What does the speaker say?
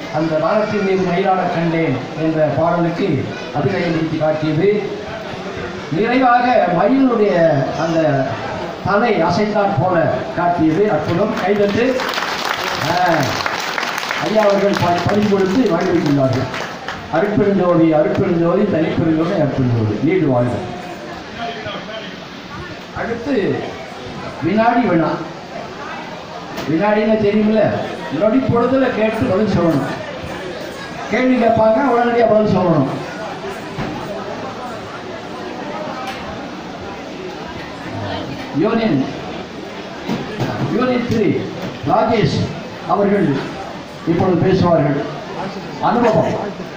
அந்த வானத்தின் மீது மயிலாட கண்டேன் என்ற பாடலுக்கு அபிநயம் நிறுத்தி காட்டியது நிறைவாக மயிலுடைய அந்த தலை அசைத்தான் போல காட்டியது அற்புதம் கைதட்டு ஆ, ஐயா அவர்கள் ப- பரிசு கொடுத்து வாழ்விக்கின்றார்கள் அருட்பெருஞ்சோதி அருட்பெருஞ்சோதி தனிப்பெருஞ்சோதி அருட்பெருஞ்சோதி நீடு வாழ்க அடுத்து வினாடி வினா வினாடின்னு தெரியுமில்ல நொடி பொழுதுல கேட்டு பதில் சொல்லணும் கேள்வி கேட்பாங்க உடனடியாக பதில் சொல்லணும் யூனியன் யூனியன் த்ரீ ராஜேஷ் அவர்கள் இப்பொழுது பேசுவார்கள் அனுபவம்